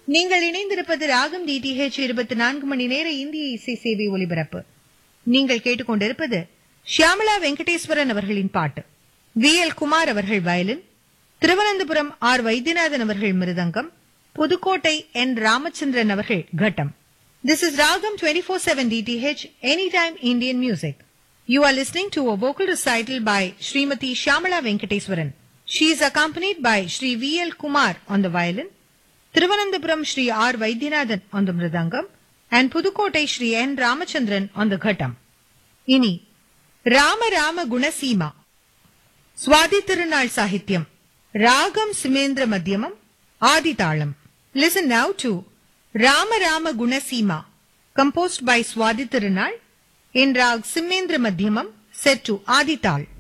நீங்கள் இணைந்திருப்பது ராகம் டிடிஹெச் இருபத்தி நான்கு மணி நேர இந்திய இசை சேவை ஒலிபரப்பு நீங்கள் கேட்டுக்கொண்டிருப்பது ஷியாமலா வெங்கடேஸ்வரன் அவர்களின் பாட்டு வி எல் குமார் அவர்கள் வயலின் திருவனந்தபுரம் ஆர் வைத்தியநாதன் அவர்கள் மிருதங்கம் புதுக்கோட்டை என் ராமச்சந்திரன் அவர்கள் கட்டம் this is Raagam twenty four seven DTH any time Indian music You are listening to a vocal recital by Srimati Shyamala Venkateswaran. She is accompanied by Sri V.L. Kumar on the violin, Thiruvananthapuram Sri R. Vaidyanathan on the mridangam, and Pudukkottai Sri N. Ramachandran on the ghatam. இனி ராம ராம குணசீமா சுவாதி திருநாள் சாகித்யம் ராகம் சிமேந்திர மத்தியமம் ஆதிதாளம் listen now to Rama Rama Gunaseema composed by Swathi Thirunal in rag simendra madhyamam set to adi tal